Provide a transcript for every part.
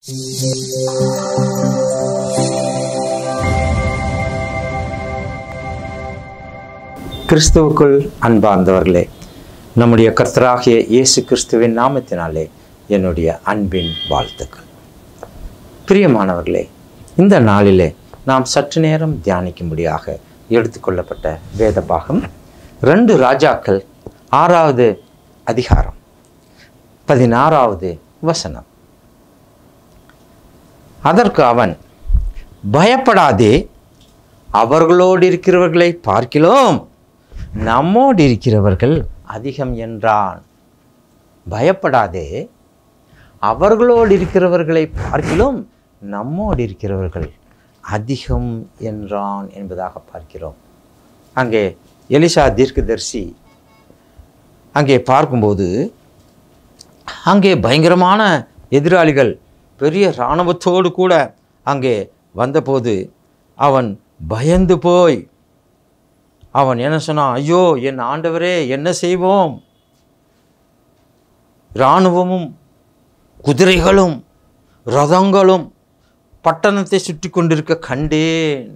கிறிஸ்துவுக்குள் அன்பார்ந்தவர்களே நம்முடைய கர்த்தராகிய இயேசு கிறிஸ்துவின் நாமத்தினாலே என்னுடைய அன்பின் வாழ்த்துக்கள் பிரியமானவர்களே இந்த நாளிலே நாம் சற்று நேரம் தியானிக்கும்படியாக எடுத்துக்கொள்ளப்பட்ட வேத பாகம் ரெண்டு ராஜாக்கள் ஆறாவது அதிகாரம் பதினாறாவது வசனம் அதற்கு அவன் பயப்படாதே அவர்களோடு இருக்கிறவர்களை பார்க்கிலோம் நம்மோடு இருக்கிறவர்கள் அதிகம் என்றான் பயப்படாதே அவர்களோடு இருக்கிறவர்களை பார்க்கிலும் நம்மோடு இருக்கிறவர்கள் அதிகம் என்றான் என்பதாக பார்க்கிறோம் அங்கே எலிசா தீர்க்கதரிசி அங்கே பார்க்கும்போது அங்கே பயங்கரமான எதிராளிகள் பெரிய இராணுவத்தோடு கூட அங்கே வந்தபோது அவன் பயந்து போய் அவன் என்ன சொன்னான் ஐயோ என் ஆண்டவரே என்ன செய்வோம் இராணுவமும் குதிரைகளும் ரதங்களும் பட்டணத்தை சுற்றி கொண்டிருக்க கண்டேன்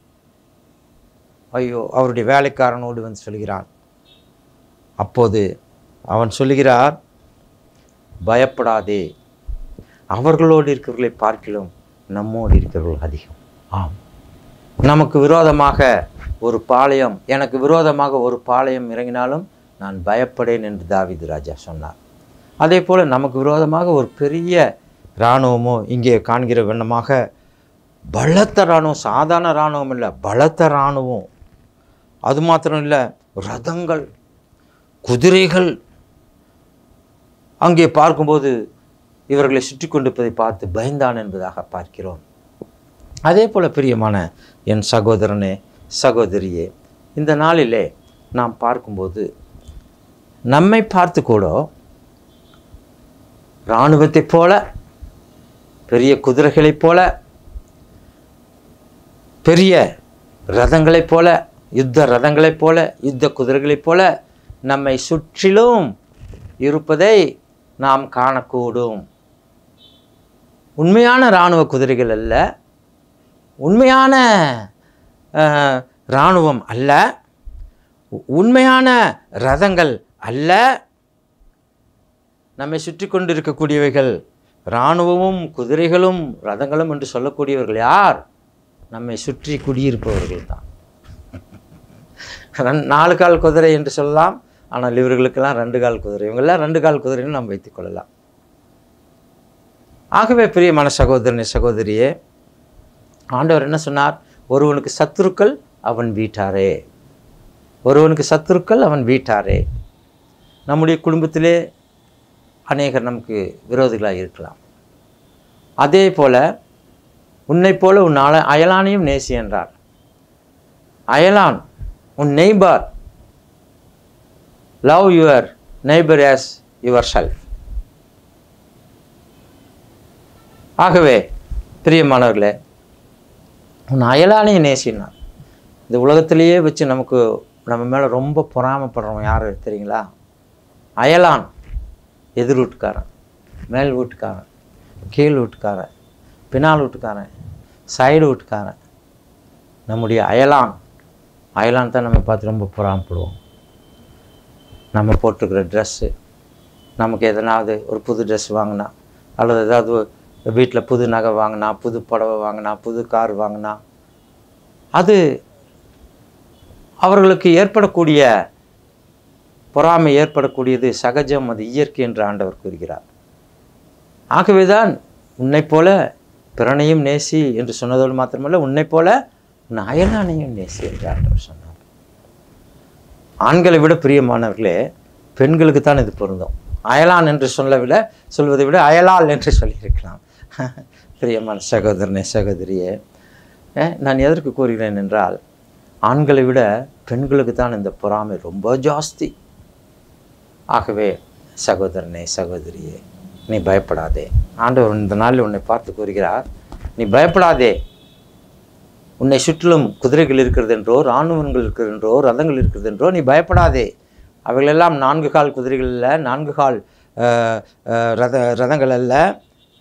ஐயோ அவருடைய வேலைக்காரனோடு வந்து சொல்கிறான் அப்போது அவன் சொல்லுகிறார் பயப்படாதே அவர்களோடு இருக்கிறவர்களை பார்க்கிலும் நம்மோடு இருக்கிறவர்கள் அதிகம் ஆம் நமக்கு விரோதமாக ஒரு பாளையம் எனக்கு விரோதமாக ஒரு பாளையம் இறங்கினாலும் நான் பயப்படேன் என்று தாவீது ராஜா சொன்னார் அதே போல் நமக்கு விரோதமாக ஒரு பெரிய இராணுவமோ இங்கே காண்கிற வண்ணமாக பலத்த இராணுவம் சாதாரண இராணுவம் இல்லை பலத்த இராணுவம் அது மாத்திரம் இல்லை ரதங்கள் குதிரைகள் அங்கே பார்க்கும்போது இவர்களை சுற்றி கொண்டிருப்பதை பார்த்து பயந்தான் என்பதாக பார்க்கிறோம் அதே போல் பிரியமான என் சகோதரனே சகோதரியே இந்த நாளிலே நாம் பார்க்கும்போது நம்மை பார்த்து கூட இராணுவத்தைப் போல பெரிய குதிரைகளைப் போல பெரிய ரதங்களைப் போல யுத்த ரதங்களைப் போல யுத்த குதிரைகளைப் போல நம்மை சுற்றிலும் இருப்பதை நாம் காணக்கூடும் உண்மையான இராணுவ குதிரைகள் அல்ல உண்மையான அஹ், இராணுவம் அல்ல உண்மையான ரதங்கள் அல்ல நம்மை சுற்றி கொண்டு இருக்கக்கூடியவைகள் இராணுவமும் குதிரைகளும் ரதங்களும் என்று சொல்லக்கூடியவர்கள் யார் நம்மை சுற்றி குடியிருப்பவர்கள் தான் ரெண்- நாலு கால் குதிரை என்று சொல்லலாம் ஆனால் இவர்களுக்கெல்லாம் ரெண்டு கால் குதிரை இவங்கெல்லாம் ரெண்டு கால் குதிரைன்னு நாம் வைத்துக் கொள்ளலாம் ஆகவே பிரியமான சகோதரனே சகோதரியே ஆண்டவர் என்ன சொன்னார் ஒருவனுக்கு சத்துருக்கள் அவன் வீட்டாரே ஒருவனுக்கு சத்துருக்கள் அவன் வீட்டாரே நம்முடைய குடும்பத்திலே அநேகர் நமக்கு விரோதிகளாக இருக்கலாம் அதே போல் உன்னைப் போல உன் அல அயலானையும் நேசி என்றார் அயலான் உன் neighbour love your neighbour as yourself ஆகவே பிரியமானவர்களே உன் அயலானையும் நேசினார் இந்த உலகத்திலேயே வச்சு நமக்கு நம்ம மேலே ரொம்ப பொறாமைப்படுறவன் யார் தெரியுங்களா அயலான் எதிர் வீட்டுக்காரன் மேல் வீட்டுக்காரன் கீழ் வீட்டுக்காரன் பின்னால் வீட்டுக்காரன் சைடு வீட்டுக்காரன் நம்முடைய அயலான் அயலான் தான் நம்ம பார்த்து ரொம்ப பொறாமப்படுவோம் நம்ம போட்டிருக்கிற ட்ரெஸ்ஸு நமக்கு எதனாவது ஒரு புது ட்ரெஸ் வாங்கினா அல்லது ஏதாவது வீட்டில் புது நகை வாங்கினா புது புடவை வாங்கினா புது கார் வாங்கினா அது அவர்களுக்கு ஏற்படக்கூடிய பொறாமை ஏற்படக்கூடியது சகஜம் அது இயற்கை என்று ஆண்டவர் கூறுகிறார் ஆகவேதான் உன்னைப் போல பிறனையும் நேசி என்று சொன்னதோடு மாத்திரமல்ல உன்னைப் போல உன் அயலானையும் நேசி என்று ஆண்டவர் சொன்னார் ஆண்களை விட பிரியமானவர்களே பெண்களுக்கு தான் இது பொருந்தும் அயலான் என்று சொல்ல விட சொல்வதை விட அயலால் என்று சொல்லியிருக்கலாம் பிரியமான சகோதரனே சகோதரியே அஹ், நான் எதற்கு கூறுகிறேன் என்றால் ஆண்களை விட பெண்களுக்கு தான் இந்த பொறாமை ரொம்ப ஜாஸ்தி ஆகவே சகோதரனே சகோதரியே நீ பயப்படாதே ஆண்டவர் இந்த நாளில் உன்னை பார்த்து கூறுகிறார் நீ பயப்படாதே உன்னை சுற்றிலும் குதிரைகள் இருக்கிறது என்றோ இராணுவங்கள் இருக்கிறது என்றோ ரதங்கள் இருக்கிறது என்றோ நீ பயப்படாதே அவைகளெல்லாம் நான்கு கால் குதிரைகள் அல்ல நான்கு கால் அஹ், அஹ், ரத ரதங்கள் அல்ல அஹ்,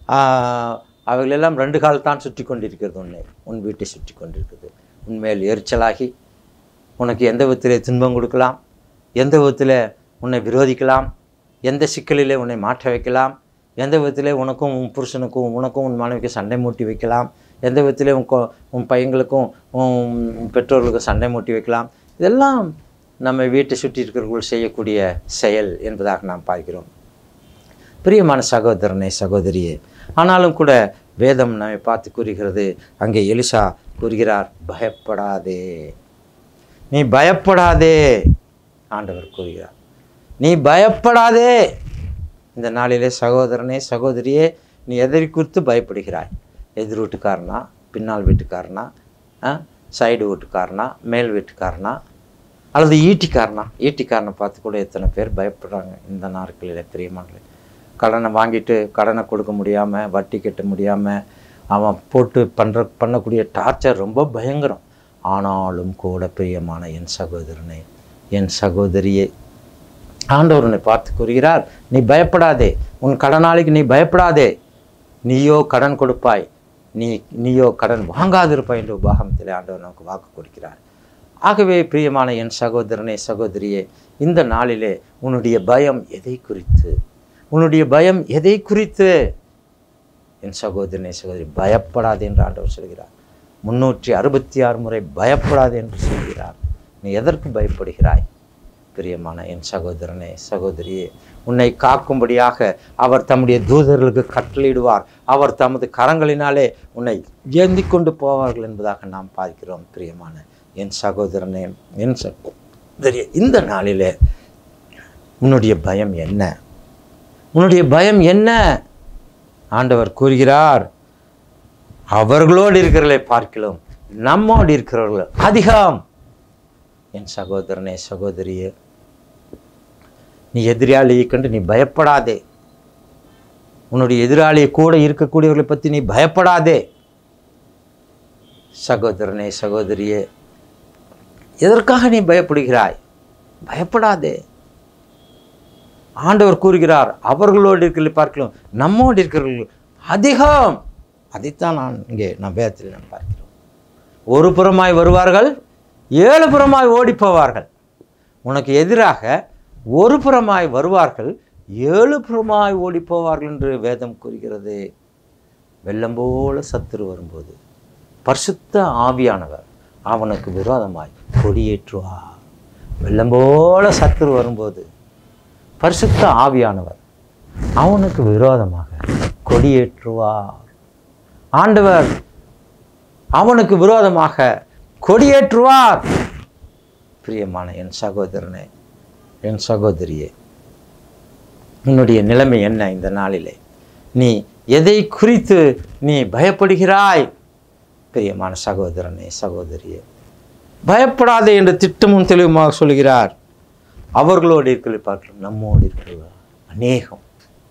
ஆஹ், அவைகளெல்லாம் ரெண்டு கால் தான் சுற்றி கொண்டிருக்கிறது உன்னை உன் வீட்டை சுற்றி கொண்டிருக்கிறது உன்மேல் எரிச்சலாகி உனக்கு எந்த விதத்திலே துன்பம் கொடுக்கலாம் எந்த விதத்தில் உன்னை விரோதிக்கலாம் எந்த சிக்கலிலே உன்னை மாற்ற வைக்கலாம் எந்த விதத்திலே உனக்கும் உன் புருஷனுக்கும் உனக்கும் உன் மனைவிக்கும் சண்டை மூட்டி வைக்கலாம் எந்த விதத்திலே உன் கொ- உன் பையங்களுக்கும் உன் பெற்றோர்களுக்கும் சண்டை மூட்டி வைக்கலாம் இதெல்லாம் நம்ம வீட்டை சுற்றி இருக்கிறவர்கள் செய்யக்கூடிய செயல் என்பதாக நாம் பார்க்கிறோம் பிரியமான சகோதரனே சகோதரியே ஆனாலும் கூட வேதம் நம்மை பார்த்து கூறுகிறது அங்கே எலிசா கூறுகிறார் பயப்படாதே நீ பயப்படாதே ஆண்டவர் கூறுகிறார் நீ பயப்படாதே இந்த நாளிலே சகோதரனே சகோதரியே நீ எதை குறித்து பயப்படுகிறாய் எதிர் வீட்டுக்காரனா பின்னால் வீட்டுக்காரனா ஆ? சைடு வீட்டுக்காரனா மேல் வீட்டுக்காரனா அல்லது ஈட்டிக்காரனா ஈட்டிக்காரனை பார்த்து கூட எத்தனை பேர் பயப்படுறாங்க இந்த நாட்களில் பிரியமானே கடனை வாங்கிட்டு கடனை கொடுக்க முடியாமல் வட்டி கட்ட முடியாமல் அவன் போட்டு பண்ணுற பண்ணக்கூடிய டார்ச்சர் ரொம்ப பயங்கரம் ஆனாலும் கூட பிரியமான என் சகோதரனே என் சகோதரியே ஆண்டவர் உன்னை பார்த்து கூறுகிறார் நீ பயப்படாதே உன் கடனாளிக்கு நீ பயப்படாதே நீயோ கடன் கொடுப்பாய் நீ நீயோ கடன் வாங்காதிருப்பாய் என்று உபாகமத்திலே ஆண்டவர் நமக்கு வாக்கு கொடுக்கிறார் ஆகவே பிரியமான என் சகோதரனே சகோதரியே இந்த நாளிலே உன்னுடைய பயம் எதை குறித்து உன்னுடைய பயம் எதை குறித்து என் சகோதரனே சகோதரி பயப்படாதே என்று ஆண்டவர் சொல்கிறார் முன்னூற்றி அறுபத்தி ஆறு முறை பயப்படாதே என்று சொல்கிறார் நீ எதற்கு பயப்படுகிறாய் பிரியமான என் சகோதரனே சகோதரியே உன்னை காக்கும்படியாக அவர் தம்முடைய தூதர்களுக்கு கட்டளையிடுவார் அவர் தமது கரங்களினாலே உன்னை ஏந்தி கொண்டு போவார்கள் என்பதாக நாம் பார்க்கிறோம் பிரியமான என் சகோதரனே என் சகோதரியே இந்த நாளிலே உன்னுடைய பயம் என்ன உன்னுடைய பயம் என்ன ஆண்டவர் கூறுகிறார் அவர்களோடு இருக்கிறவர்களை பார்க்கலாம் நம்மோடு இருக்கிறவர்கள் அதிகம் என் சகோதரனே சகோதரியே நீ எதிராளியை கண்டு நீ பயப்படாதே உன்னுடைய எதிராளியை கூட இருக்கக்கூடியவர்களை பற்றி நீ பயப்படாதே சகோதரனே சகோதரியே எதற்காக நீ பயப்படுகிறாய் பயப்படாதே ஆண்டவர் கூறுகிறார் அவர்களோடு இருக்கிற பார்க்கலாம் நம்மோடு இருக்கிறவர்கள் அதிகம் அதைத்தான் நான் இங்கே நான் வேதத்தில் நான் பார்க்கிறோம் ஒரு புறமாய் வருவார்கள் ஏழு புறமாய் ஓடிப் போவார்கள் உனக்கு எதிராக ஒரு புறமாய் வருவார்கள் ஏழு புறமாய் ஓடிப் போவார்கள் என்று வேதம் கூறுகிறது வெள்ளம் போல சத்துரு வரும்போது பரிசுத்த ஆவியானவர் அவனுக்கு விரோதமாய் கொடியேற்றுவார் வெள்ளம் போல சத்துரு வரும்போது பரிசுத்த ஆவியானவர் அவனுக்கு விரோதமாக கொடியேற்றுவார் ஆண்டவர் அவனுக்கு விரோதமாக கொடியேற்றுவார் பிரியமான என் சகோதரனே என் சகோதரியே உன்னுடைய நிலைமை என்ன இந்த நாளிலே நீ எதை குறித்து நீ பயப்படுகிறாய் பிரியமான சகோதரனே சகோதரியே பயப்படாதே என்று திட்டமும் தெளிவுமாக சொல்கிறார் அவர்களோடு இருக்கிற பார்க்கலாம் நம்மோடு இருக்கிற அநேகம்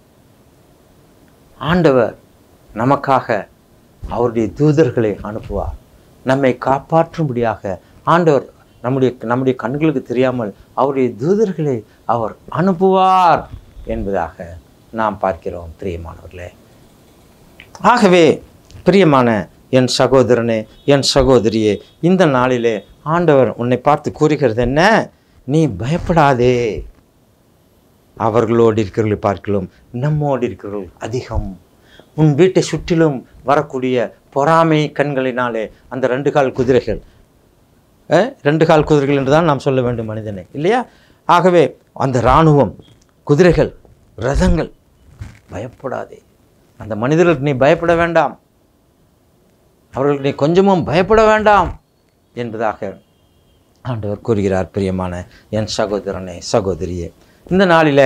ஆண்டவர் நமக்காக அவருடைய தூதர்களை அனுப்புவார் நம்மை காப்பாற்றும்படியாக ஆண்டவர் நம்முடைய நம்முடைய கண்களுக்கு தெரியாமல் அவருடைய தூதர்களை அவர் அனுப்புவார் என்பதாக நாம் பார்க்கிறோம் பிரியமானவர்களே ஆகவே பிரியமான என் சகோதரனே என் சகோதரியே இந்த நாளிலே ஆண்டவர் உன்னை பார்த்து கூறுகிறது என்ன நீ பயப்படாதே அவர்களோடு இருக்கிறவர்களை பார்க்கலாம் நம்மோடு இருக்கிறவர்கள் அதிகம் உன் வீட்டை சுற்றிலும் வரக்கூடிய பொறாமை கண்களினாலே அந்த ரெண்டு கால் குதிரைகள் அஹ், ரெண்டு கால் குதிரைகள் என்று தான் நாம் சொல்ல வேண்டும் மனிதனை இல்லையா ஆகவே அந்த இராணுவம் குதிரைகள் ரதங்கள் பயப்படாதே அந்த மனிதர்களுக்கு நீ பயப்பட வேண்டாம் அவர்களுக்கு நீ கொஞ்சமும் பயப்பட வேண்டாம் என்பதாக ஆண்டவர் கூறுகிறார் பிரியமான என் சகோதரனே சகோதரியே இந்த நாளில்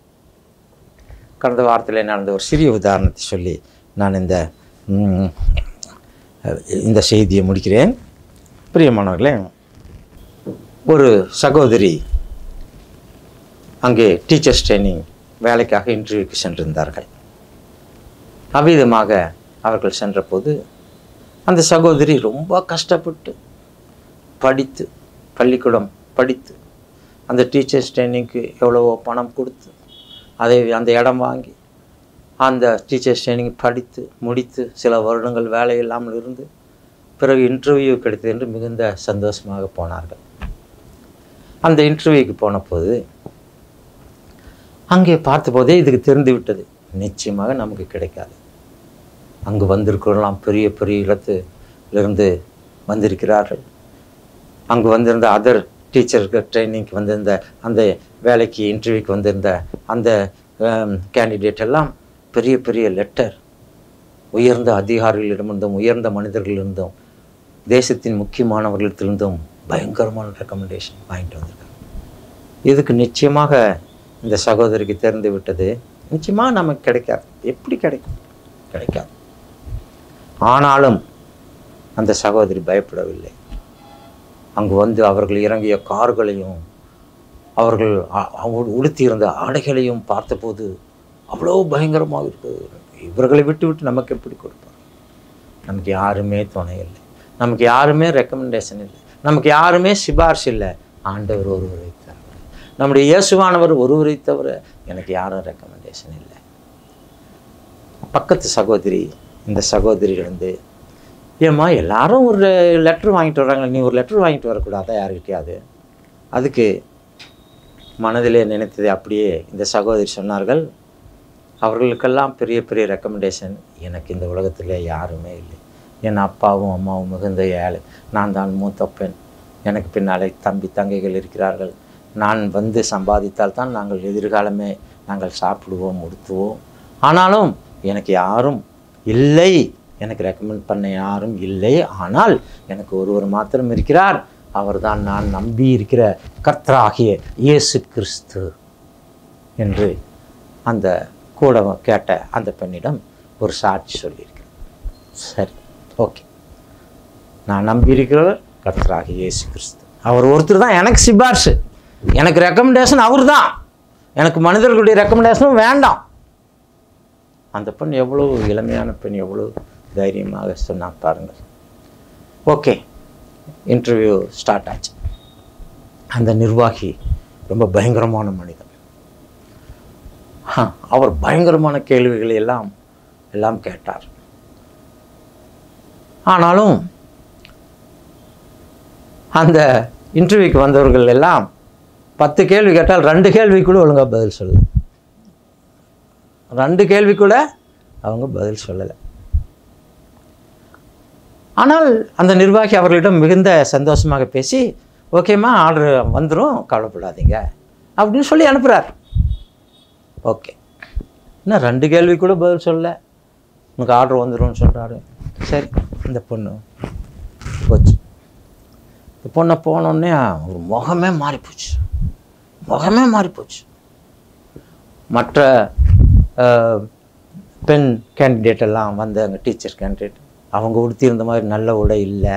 கடந்த வாரத்தில் நடந்த ஒரு சிறிய உதாரணத்தை சொல்லி நான் இந்த ம், இந்த செய்தியை முடிக்கிறேன் பிரியமானவர்களே ஒரு சகோதரி அங்கே டீச்சர்ஸ் ட்ரைனிங் வேலைக்காக இன்டர்வியூக்கு சென்றிருந்தார்கள் அவ்விதமாக அவர்கள் சென்றபோது அந்த சகோதரி ரொம்ப கஷ்டப்பட்டு படித்து பள்ளிக்கூடம் படித்து அந்த டீச்சர்ஸ் ட்ரைனிங்க்கு எவ்வளவோ பணம் கொடுத்து அதை அந்த இடம் வாங்கி அந்த டீச்சர்ஸ் ட்ரைனிங் படித்து முடித்து சில வருடங்கள் வேலை இல்லாமல் இருந்து பிறகு இன்டர்வியூ கிடைத்தது என்று மிகுந்த சந்தோஷமாக போனார்கள் அந்த இன்டர்வியூக்கு போன போது அங்கே பார்த்தபோதே இதுக்கு தெரிந்து விட்டது நிச்சயமாக நமக்கு கிடைக்காது அங்கு வந்திருக்கிறவங்களாம் பெரிய பெரிய இடத்துலேருந்து வந்திருக்கிறார்கள் அங்கு வந்திருந்த அதர் டீச்சருக்கு ட்ரைனிங்க்கு வந்திருந்த அந்த வேலைக்கு இன்டர்வியூக்கு வந்திருந்த அந்த கேண்டிடேட் எல்லாம் பெரிய பெரிய லெட்டர் உயர்ந்த அதிகாரிகளிடமிருந்தும் உயர்ந்த மனிதர்களிருந்தும் தேசத்தின் முக்கியமானவர்களிடத்திலிருந்தும் பயங்கரமான ரெக்கமெண்டேஷன் வாங்கிட்டு வந்திருக்காங்க இதுக்கு நிச்சயமாக இந்த சகோதரிக்கு தெரிந்து விட்டது நிச்சயமாக நமக்கு கிடைக்காது எப்படி கிடைக்கும் கிடைக்காது ஆனாலும் அந்த சகோதரி பயப்படவில்லை அங்கு வந்து அவர்கள் இறங்கிய கார்களையும் அவர்கள் அ- அவங்க உடுத்தியிருந்த ஆடைகளையும் பார்த்தபோது அவ்வளோ பயங்கரமாக இருக்குது இவர்களை விட்டு விட்டு நமக்கு எப்படி கொடுப்பார் நமக்கு யாருமே துணை இல்லை நமக்கு யாருமே ரெக்கமெண்டேஷன் இல்லை நமக்கு யாருமே சிபாரிசு இல்லை ஆண்டவர் ஒருவரை தவிர நம்முடைய இயேசுவானவர் ஒருவரை தவிர எனக்கு யாரும் ரெக்கமெண்டேஷன் இல்லை பக்கத்து சகோதரி இந்த சகோதரி வந்து ஏம்மா எல்லாரும் ஒரு லெட்ரு வாங்கிட்டு வர்றாங்க நீ ஒரு லெட்ரு வாங்கிட்டு வரக்கூடாதா யாருக்கிட்டையாவது அதுக்கு மனதிலே நினைத்ததை அப்படியே இந்த சகோதரி சொன்னார்கள் அவர்களுக்கெல்லாம் பெரிய பெரிய ரெக்கமெண்டேஷன் எனக்கு இந்த உலகத்தில் யாருமே இல்லை என் அப்பாவும் அம்மாவும் மிகுந்த ஏழை நான் தான் மூத்த பெண் எனக்கு பின்னாலே தம்பி தங்கைகள் இருக்கிறார்கள் நான் வந்து சம்பாதித்தால் தான் நாங்கள் எதிர்காலமே நாங்கள் சாப்பிடுவோம் உடுத்துவோம் ஆனாலும் எனக்கு யாரும் இல்லை எனக்கு ரெக்கமெண்ட் பண்ண யாரும் இல்லை ஆனால் எனக்கு ஒருவர் மாத்திரம் இருக்கிறார் அவர்தான் நான் நம்பி இருக்கிற கர்த்தராகிய இயேசு கிறிஸ்து என்று அந்த கூட கேட்ட அந்த பெண்ணிடம் ஒரு சாட்சி சொல்லியிருக்கிறேன் சரி ஓகே நான் நம்பி இருக்கிறவர் கர்த்தராகிய இயேசு கிறிஸ்து அவர் ஒருத்தர் தான் எனக்கு சிபார்சு எனக்கு ரெக்கமெண்டேஷன் அவர் தான் எனக்கு மனிதர்களுடைய ரெக்கமெண்டேஷனும் வேண்டாம் அந்த பெண் எவ்வளோ இளமையான பெண் எவ்வளோ தைரியமாக சொன்னா பாருங்கள் ஓகே இன்டர்வியூ ஸ்டார்ட் ஆச்சு அந்த நிர்வாகி ரொம்ப பயங்கரமான மனிதன் ஆ, அவர் பயங்கரமான கேள்விகளை எல்லாம் எல்லாம் கேட்டார் ஆனாலும் அந்த இன்டர்வியூக்கு வந்தவர்கள் எல்லாம் பத்து கேள்வி கேட்டால் ரெண்டு கேள்வி கூட ஒழுங்காக பதில் சொல்லு ரெண்டு கேள்வி கூட அவங்க பதில் சொல்லலை ஆனால் அந்த நிர்வாகி அவர்களிடம் மிகுந்த சந்தோஷமாக பேசி ஓகேம்மா ஆர்டர் வந்துடும் கவலைப்படாதீங்க அப்படின்னு சொல்லி அனுப்புகிறார் ஓகே இன்னும் ரெண்டு கேள்வி கூட பதில் சொல்லல உனக்கு ஆர்டர் வந்துடும்னு சொல்கிறாரு சரி இந்த பொண்ணு போச்சு இந்த பொண்ணை போனோடனே ஒரு முகமே மாறி போச்சு முகமே மாறி போச்சு மற்ற அஹ், பெண் கேண்டிடேட் எல்லாம் வந்தாங்க டீச்சர் கேண்டிடேட் அவங்க உடுத்தியிருந்த மாதிரி நல்ல உடை இல்லை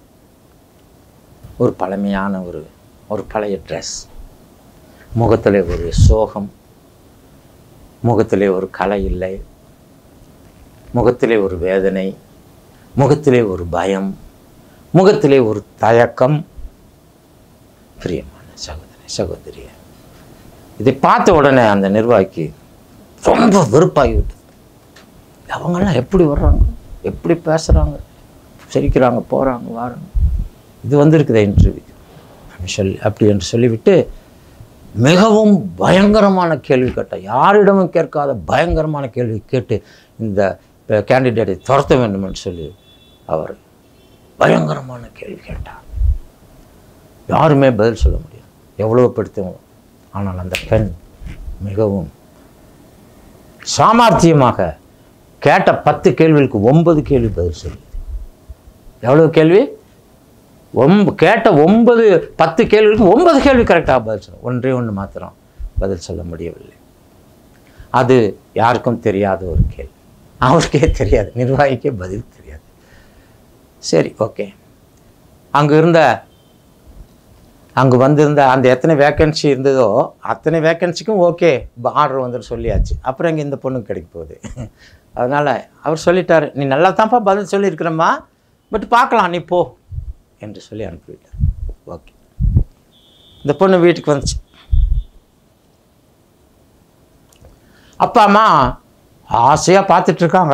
ஒரு பழமையான ஒரு ஒரு பழைய ட்ரெஸ் முகத்தில் ஒரு சோகம் முகத்திலே ஒரு கலை இல்லை முகத்திலே ஒரு வேதனை முகத்திலே ஒரு பயம் முகத்திலே ஒரு தயக்கம் பிரியமான சகோதரி சகோதரியே இதை பார்த்த உடனே அந்த நிர்வாகிக்கு ரொம்ப வெறுப்பாகிவிட்டது அவங்கெல்லாம் எப்படி வர்றாங்க எப்படி பேசுகிறாங்க சிரிக்கிறாங்க போகிறாங்க வராங்க இது வந்திருக்குதே இன்டர்வியூ அப்படி சொல்லி அப்படி என்று சொல்லிவிட்டு மிகவும் பயங்கரமான கேள்வி கேட்டார் யாரிடமும் கேட்காத பயங்கரமான கேள்வி கேட்டு இந்த கேண்டிடேட்டை துரத்த வேண்டும் என்று சொல்லி அவர் பயங்கரமான கேள்வி கேட்டார் யாருமே பதில் சொல்ல முடியாது எவ்வளோ படுத்தவங்க ஆனால் அந்த பெண் மிகவும் சாமர்த்தியமாக கேட்ட பத்து கேள்விகளுக்கு ஒன்பது கேள்வி பதில் சொல்லுது எவ்வளோ கேள்வி ஒம்ப கேட்ட ஒன்பது பத்து கேள்விகளுக்கு ஒன்பது கேள்வி கரெக்டாக பதில் சொல்ல ஒன்றே ஒன்று மாத்திரம் பதில் சொல்ல முடியவில்லை அது யாருக்கும் தெரியாத ஒரு கேள்வி அவருக்கே தெரியாது நிர்வாகிக்கே பதில் தெரியாது சரி ஓகே அங்கே இருந்த அங்கே வந்திருந்த அந்த எத்தனை வேக்கன்சி இருந்ததோ அத்தனை வேக்கன்சிக்கும் ஓகே ஆர்டர் வந்துட்டு சொல்லியாச்சு அப்புறம் இங்கே இந்த பொண்ணுக்கு கிடைக்க போகுது அதனால் அவர் சொல்லிட்டார் நீ நல்லா தான்ப்பா பதில் சொல்லியிருக்கிறம்மா பட் பார்க்கலாம் நீ போ என்று சொல்லி அனுப்பிவிட்டார் ஓகே இந்த பொண்ணு வீட்டுக்கு வந்துச்சு அப்பா அம்மா ஆசையாக பார்த்துட்டு இருக்காங்க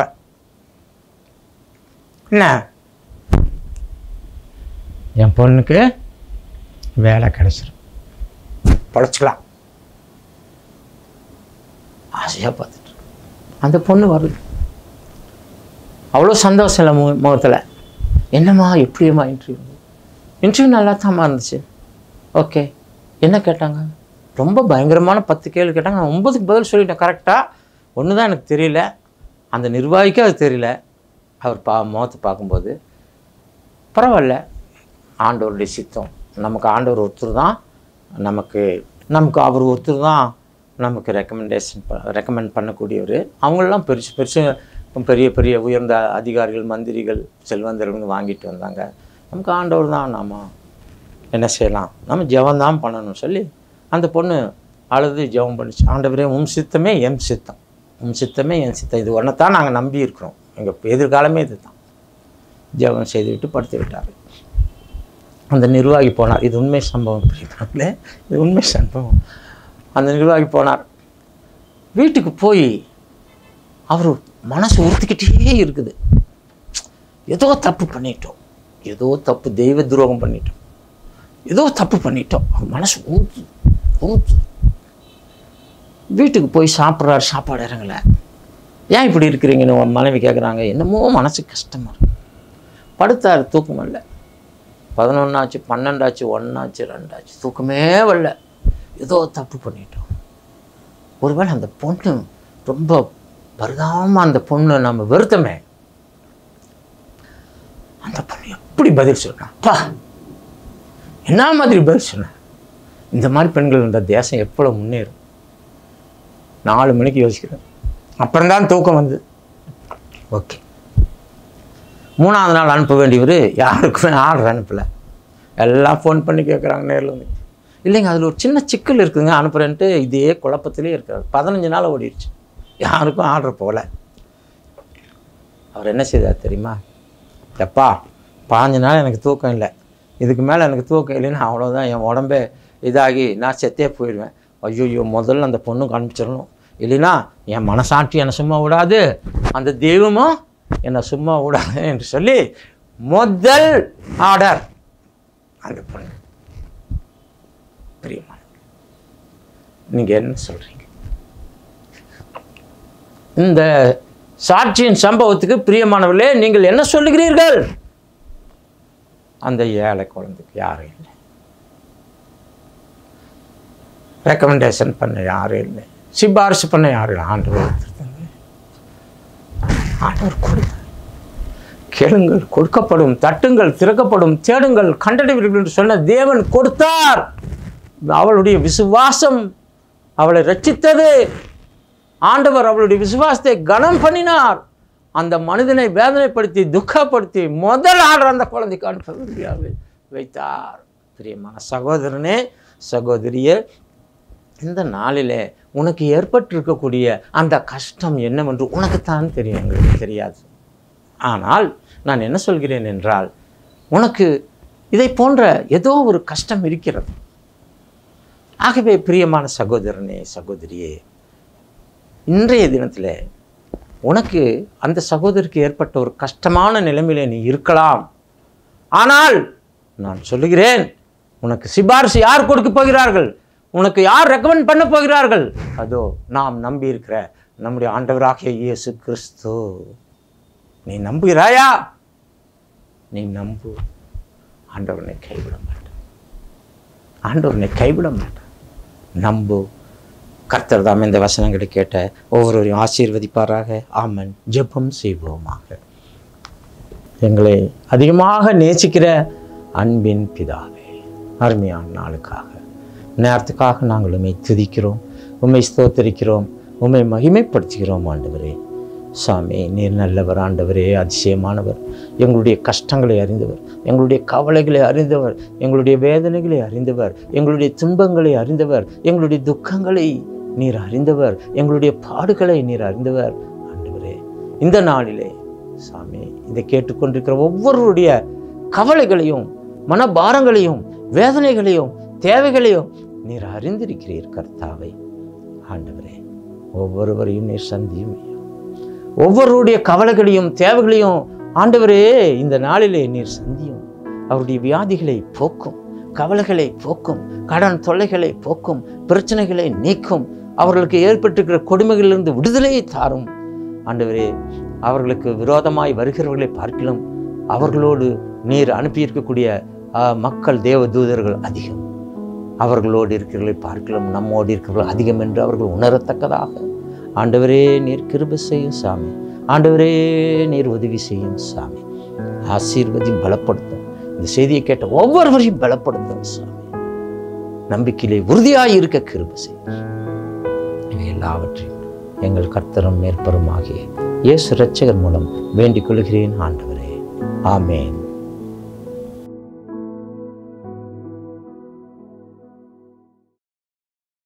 என்ன என் பொண்ணுக்கு வேலை கிடைச்சிரும் பழச்சிக்கலாம் ஆசையாக பார்த்துட்டு இருக்கு. அந்த பொண்ணு வருது அவ்வளோ சந்தோஷம் இல்லை மு முகத்தில் என்னம்மா எப்படியம்மா இன்டர்வியூ இன்டர்வியூ நல்லா தாம்மா இருந்துச்சு ஓகே என்ன கேட்டாங்க ரொம்ப பயங்கரமான பத்து கேள்வி கேட்டாங்க நான் ஒன்பதுக்கு பதில் சொல்லிட்டேன் கரெக்டாக ஒன்று தான் எனக்கு தெரியல அந்த நிர்வாகிக்கு அது தெரியல அவர் பா முகத்தை பார்க்கும்போது பரவாயில்ல ஆண்டவருடைய சித்தம் நமக்கு ஆண்டவர் ஒருத்தர் தான் நமக்கு நமக்கு அவர் ஒருத்தர் தான் நமக்கு ரெக்கமெண்டேஷன் ரெக்கமெண்ட் பண்ணக்கூடியவர் அவங்களெல்லாம் பெருசு பெருசு பெரிய பெரிய உயர்ந்த அதிகாரிகள் மந்திரிகள் செல்வந்தர்கள் வாங்கிட்டு வந்தாங்க நமக்கு ஆண்டவர் தான் நாம என்ன செய்யலாம் நம்ம ஜெபம் தான் பண்ணணும் சொல்லி அந்த பொண்ணு அழுது ஜெபம் பண்ணிச்சு ஆண்டவரே உம் சித்தமே என் சித்தம் உம் சித்தமே என் சித்தம் இது ஒன்றை தான் நாங்கள் நம்பி இருக்கிறோம் எங்கள் எதிர்காலமே இது தான் ஜெபம் செய்துவிட்டு படுத்து விட்டார் அந்த நிர்வாகி போனார் இது உண்மை சம்பவம் பிரிப்பாங்களே இது உண்மை சம்பவம் அந்த நிர்வாகி போனார் வீட்டுக்கு போய் அவர் மனசு உறுத்திக்கிட்டே இருக்குது ஏதோ தப்பு பண்ணிட்டோம் ஏதோ தப்பு தெய்வ துரோகம் பண்ணிட்டோம் ஏதோ தப்பு பண்ணிட்டோம் அவர் மனசு ஊத்து ஊத்து வீட்டுக்கு போய் சாப்பிட்றாரு சாப்பாடு இறங்கல ஏன் இப்படி இருக்கிறீங்கன்னு உன் மனைவி கேட்குறாங்க என்னமோ மனசு கஷ்டமாக இருக்கு படுத்தார் தூக்கம் வரல பதினொன்றாச்சு பன்னெண்டாச்சு ஒன்றாச்சு ரெண்டாச்சு தூக்கமே வரல ஏதோ தப்பு பண்ணிட்டோம் ஒருவேளை அந்த பொண்ணு ரொம்ப பரிதாபமாக அந்த பொண்ணை நம்ம வெறுத்தமே அந்த பொண்ணு எப்படி பதில் சொன்னான் அப்பா என்ன மாதிரி பதில் சொன்ன இந்த மாதிரி பெண்கள் இந்த தேசம் எவ்வளோ முன்னேறும் நாலு மணிக்கு யோசிக்கிறேன் அப்புறம்தான் தூக்கம் வந்து ஓகே மூணாவது நாள் அனுப்ப வேண்டியவர் யாருக்குமே ஆர்டர் அனுப்பலை எல்லாம் ஃபோன் பண்ணி கேட்குறாங்க நேரில் வந்து இல்லைங்க அதில் ஒரு சின்ன சிக்கல் இருக்குதுங்க அனுப்புகிறேன்ட்டு இதே குழப்பத்திலே இருக்காரு பதினஞ்சு நாள் ஓடிடுச்சு யாருக்கும் ஆர்டர் போகல அவர் என்ன செய்தார் தெரியுமா எப்பா பாஞ்சு நாள் எனக்கு தூக்கம் இல்லை இதுக்கு மேலே எனக்கு தூக்கம் இல்லைன்னா அவ்வளோதான் என் உடம்பே இதாகி நான் செத்தே போயிடுவேன் ஐயோ முதல்ல அந்த பொண்ணுக்கு அனுப்பிச்சிடணும் இல்லைன்னா என் மனசாட்சி என்னை சும்மா விடாது அந்த தெய்வமும் என்னை சும்மா விடாது என்று சொல்லி முதல் ஆர்டர் அந்த பொண்ணு பிரியமான நீங்கள் என்ன சொல்கிறீங்க இந்த சாட்சியின் சம்பவத்துக்கு பிரியமானவர்களே நீங்கள் என்ன சொல்லுகிறீர்கள் அந்த ஏழை குழந்தைக்கு யாரும் இல்லை ரெக்கமெண்டேஷன் பண்ண யாரும் இல்லை சிபாரிசு பண்ண யாரும் இல்லை ஆண்டவர் கொடுத்திருந்தாங்க. ஆண்டவர் கொடுத்தார் கேளுங்கள் கொடுக்கப்படும் தட்டுங்கள் திறக்கப்படும் தேடுங்கள் கண்டடைவீர்கள் என்று சொன்ன தேவன் கொடுத்தார் அவளுடைய விசுவாசம் அவளை ரட்சித்தது ஆண்டவர் அவளுடைய விசுவாசத்தை கனம் பண்ணினார் அந்த மனிதனை வேதனைப்படுத்தி துக்கப்படுத்தி முதல் ஆர்டர் அந்த குழந்தைக்கு அனுப்ப வைத்தார் பிரியமான சகோதரனே சகோதரியே இந்த நாளிலே உனக்கு ஏற்பட்டிருக்கக்கூடிய அந்த கஷ்டம் என்னவென்று உனக்குத்தான் தெரியும் எங்களுக்கு தெரியாது ஆனால் நான் என்ன சொல்கிறேன் என்றால் உனக்கு இதை போன்ற ஏதோ ஒரு கஷ்டம் இருக்கிறது ஆகவே பிரியமான சகோதரனே சகோதரியே இன்றைய தினத்தில் உனக்கு அந்த சகோதரிக்கு ஏற்பட்ட ஒரு கஷ்டமான நிலைமையில நீ இருக்கலாம் ஆனால் நான் சொல்லுகிறேன் உனக்கு சிபாரிசு யார் கொடுக்க போகிறார்கள் உனக்கு யார் ரெக்கமெண்ட் பண்ண போகிறார்கள் அதோ நாம் நம்பி இருக்கிற நம்முடைய ஆண்டவராகிய இயேசு கிறிஸ்து நீ நம்புகிறாயா நீ நம்பு ஆண்டவனை கைவிட மாட்டான் ஆண்டவனை கைவிட மாட்டான் நம்பு கர்த்தர் தாம் இந்த வசனங்களை கேட்ட ஒவ்வொருவரையும் ஆசீர்வதிப்பாராக ஆமன் ஜெபம் செய்வோமாக எங்களை அதிகமாக நேசிக்கிற அன்பின் பிதாவே அருமையான நாளுக்காக நேரத்துக்காக நாங்கள் உண்மை துதிக்கிறோம் உண்மை ஸ்தோத்தரிக்கிறோம் உண்மை மகிமைப்படுத்துகிறோம் ஆண்டவரே சாமி நீர் நல்லவர் ஆண்டவரே அதிசயமானவர் எங்களுடைய கஷ்டங்களை அறிந்தவர் எங்களுடைய கவலைகளை அறிந்தவர் எங்களுடைய வேதனைகளை அறிந்தவர் எங்களுடைய துன்பங்களை அறிந்தவர் எங்களுடைய துக்கங்களை நீர் அறிந்தவர் எங்களுடைய பாடுகளை நீர் அறிந்தவர் ஆண்டவரே இந்த நாளிலே சாமி இதை கேட்டுக்கொண்டிருக்கிற ஒவ்வொருவருடைய கவலைகளையும் மனபாரங்களையும் வேதனைகளையும் தேவைகளையும் நீர் அறிந்திருக்கிறீர் கர்த்தாவை ஆண்டவரே ஒவ்வொருவரையும் நீர் சந்தியும் ஐயா ஒவ்வொருடைய கவலைகளையும் தேவைகளையும் ஆண்டவரே இந்த நாளிலே நீர் சந்தியும் அவருடைய வியாதிகளை போக்கும் கவலைகளை போக்கும் கடன் தொல்லைகளை போக்கும் பிரச்சனைகளை நீக்கும் அவர்களுக்கு ஏற்பட்டிருக்கிற கொடுமைகளிலிருந்து விடுதலையை தாரும் ஆண்டவரே அவர்களுக்கு விரோதமாய் வருகிறவர்களை பார்க்கலாம் அவர்களோடு நீர் அனுப்பியிருக்கக்கூடிய ஆ, மக்கள் தேவ தூதர்கள் அதிகம் அவர்களோடு இருக்கிறவர்களை பார்க்கலாம் நம்மோடு இருக்கிறவர்கள் அதிகம் என்று அவர்கள் உணரத்தக்கதாக ஆண்டவரே நீர் கிருபை செய்யும் சாமி ஆண்டவரே நீர் உதவி செய்யும் சாமி ஆசீர்வதியும் பலப்படுத்தும் இந்த செய்தியை கேட்ட ஒவ்வொருவரையும் பலப்படுத்தும் சாமி நம்பிக்கையிலே உறுதியாய் இருக்க கிருபை செய்யும் இவை எல்லாவற்றையும் எங்கள் கர்த்தரும் மேற்பருமாகிய இயேசு இரட்சகர் மூலம் வேண்டிக் கொள்கிறேன் ஆண்டவரே ஆமேன்